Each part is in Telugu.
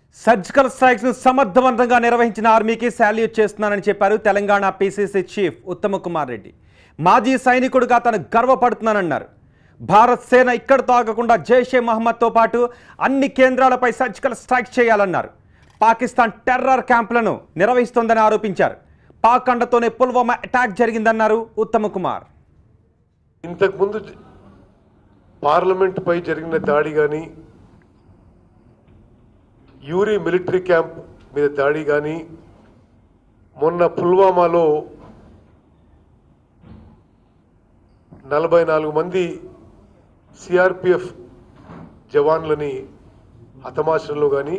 సర్జికల్ స్ట్రైక్స్ ను సమర్థవంతంగా నిర్వహించిన ఆర్మీకి శాల్యూట్ చేస్తున్నానని చెప్పారు తెలంగాణ పీసీసీ చీఫ్ ఉత్తమ కుమార్ రెడ్డి మాజీ సైనికుడిగా తను గర్వపడుతున్నానన్నారు భారత్ సేన ఇక్కడితో ఆగకుండా జైషే మహమ్మద్తో పాటు అన్ని కేంద్రాలపై సర్జికల్ స్ట్రైక్ చేయాలన్నారు పాకిస్తాన్ టెర్రర్ క్యాంపులను నిర్వహిస్తోందని ఆరోపించారు పాక్ అండతోనే పుల్వామా అటాక్ జరిగిందన్నారు ఉత్తమ కుమార్ ఇంతకుముందు పార్లమెంట్ పై జరిగిన దాడి కానీ యూరి మిలిటరీ క్యాంప్ మీద దాడి కానీ మొన్న పుల్వామాలో నలభై నాలుగు మంది సిఆర్పిఎఫ్ జవాన్లని హతమార్చడంలో కానీ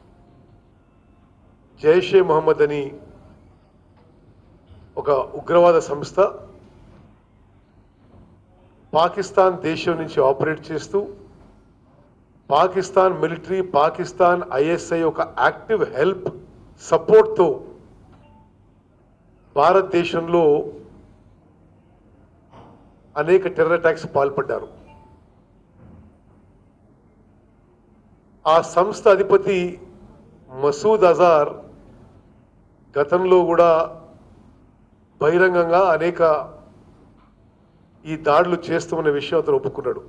జైషే మహమ్మద్ అని ఒక ఉగ్రవాద సంస్థ పాకిస్తాన్ దేశం నుంచి ఆపరేట్ చేస్తూ పాకిస్తాన్ మిలిటరీ పాకిస్తాన్ ఐఎస్ఐ ఒక యాక్టివ్ హెల్ప్ సపోర్ట్తో భారతదేశంలో అనేక టెర్రర్ అటాక్స్ పాల్పడ్డారు ఆ సంస్థ అధిపతి మసూద్ అజార్ గతంలో కూడా బహిరంగంగా అనేక ఈ దాడులు చేస్తామన్న విషయం అతను ఒప్పుకున్నాడు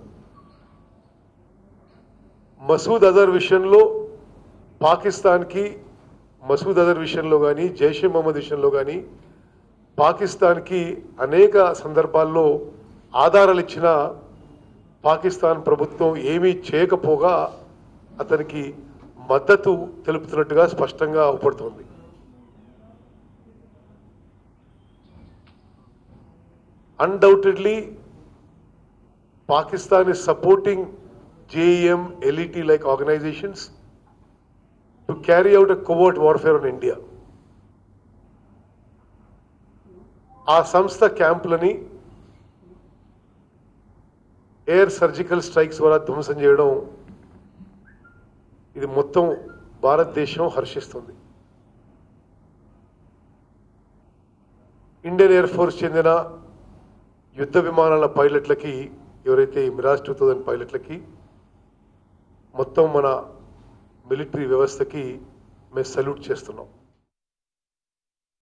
మసూద్ అజర్ విషయంలో పాకిస్తాన్కి మసూద్ అజర్ విషయంలో కానీ జైషే మహమ్మద్ విషయంలో కానీ పాకిస్తాన్కి అనేక సందర్భాల్లో ఆధారాలు ఇచ్చిన పాకిస్తాన్ ప్రభుత్వం ఏమీ చేయకపోగా అతనికి మద్దతు తెలుపుతున్నట్టుగా స్పష్టంగా అవుపడుతోంది undoubtedly Pakistan is supporting JEM, LET like organizations to carry out a covert warfare on India. ఆ సంస్థ క్యాంపులని ఎయిర్ సర్జికల్ స్ట్రైక్స్ ద్వారా ధ్వంసం చేయడం ఇది మొత్తం భారతదేశం హర్షిస్తుంది ఇండియన్ ఎయిర్ ఫోర్స్ చెందిన యుద్ధ విమానాల పైలట్లకి ఎవరైతే ఈ మిరాజ్ టూ థౌజండ్ పైలట్లకి మొత్తం మన మిలిటరీ వ్యవస్థకి మేము సల్యూట్ చేస్తున్నాం